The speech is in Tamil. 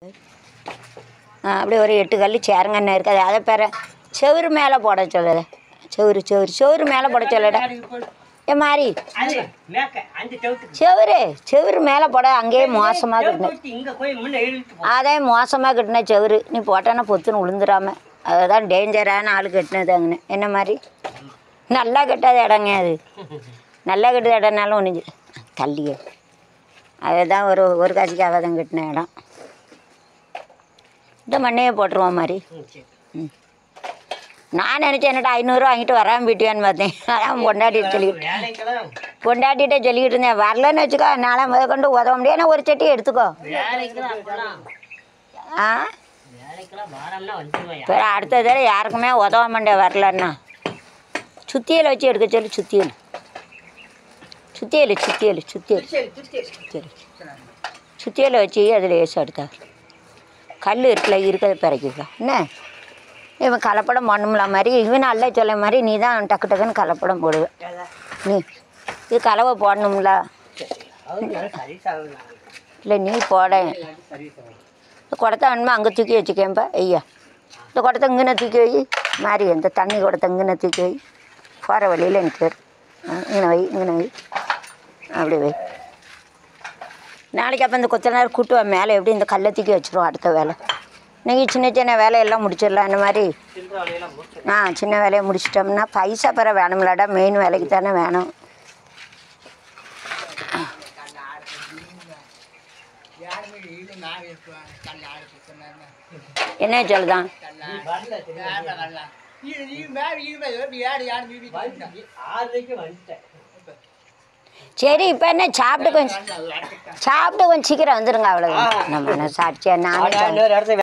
ஆ, அப்படியே ஒரு எட்டு கல் சேருங்கண்ணே இருக்காது அதை பேர செவுரு மேலே போட சொல்லுது செவுரு செவுரு செவுரு மேலே போட சொல்லுடா ஏ மாதிரி அது மேக்க அஞ்சு செவுத்துக்கு செவுரு செவுரு மேலே போட அங்கேயே மோசமாக கட்டணும் செவுத்து இங்க போய் முன்ன இழுத்து போ அதே மோசமாக கட்டின செவுரு நீ போட்டானா பொத்துன்னு விழுந்துடாம அதுதான் டேஞ்சரான ஆள் கட்டினது அங்கே என்ன மாதிரி நல்லா கட்டாத இடங்க அது நல்லா கட்டுத இடம்னாலும் ஒன்று தள்ளியே அதுதான் ஒரு ஒரு காசுக்காக தான் கட்டின இடம் இந்த மண்ணையே போட்டுருவோம் மாதிரி ம், சரி. நான் நினச்சேன் என்னடா ஐநூறுரூவா வாங்கிட்டு வராமல் போயிட்டியான்னு பார்த்தேன் அதான் பொண்டாட்டிட்டு சொல்லிக்கிட்டு வேலைக்கெல்லாம் பொண்டாட்டிகிட்டே சொல்லிக்கிட்டு இருந்தேன் வரலன்னு வச்சுக்கோ நாளை முத கொண்டு உதவ முடியாது ஒரு சட்டி எடுத்துக்கோ வேலைக்கெல்லாம் அப்பெல்லாம் ஆ வேலைக்கெல்லாம் வாரம்னா வந்துருவேன் இப்போ அடுத்த தடவை யாருக்குமே உதவ மாட்டேன் வரலன்னா சுத்தியல் வச்சு எடுக்க சொல்லி சுத்தியல் சுத்தியல் சுத்தியல் சுத்தியல் சுத்தியல் சுத்தியலை வச்சு அதில் ஏசு எடுத்தார் கல் இருக்குல்ல இருக்கிறத பிறக்கிக்கலாம் என்ன இவன் கலப்படம் பண்ணும்ல மாதிரி இவன் நல்லா சொல்ல மாதிரி நீ தான் டக்கு டக்குன்னு கலப்படம் போடுவேன் நீ இது கலவை போடணும்ல சரி சாகுங்க இல்லை நீ போட சரி சாகுங்க இந்த குடத்தை வேணுமா அங்கே தூக்கி வச்சுக்கேன்ப்பா ஐயா இந்த குடத்தை இங்கன தூக்கி வை மாறி இந்த தண்ணி குடத்தை இங்கன தூக்கி வை போகிற வழியில் எனக்கு இங்கே வை இங்கே வை அப்படி வை நாளைக்கு அப்போ இந்த கொத்த நேரம் கூட்டுவா மேலே எப்படி இந்த கல்லை தூக்கி வச்சிருவோம் அடுத்த வேலை நீங்கள் சின்ன சின்ன வேலையெல்லாம் முடிச்சிடலாம் இந்த மாதிரி சில்லற வேலையெல்லாம் முடிச்சு ஆ சின்ன வேலையை முடிச்சிட்டோம்னா பைசா பெற வேணும்லடா மெயின் வேலைக்கு தானே வேணும் என்ன சொல்லுதான் ஆறுக்கு வந்துட்டேன் சரி இப்போ என்ன சாப்பிட்டு கொஞ்சம் சாப்பிட்டு கொஞ்சம் சீக்கிரம் வந்துருங்க அவ்வளோதான் நம்ம என்ன சாட்சியா நானே இன்னொரு இடத்துல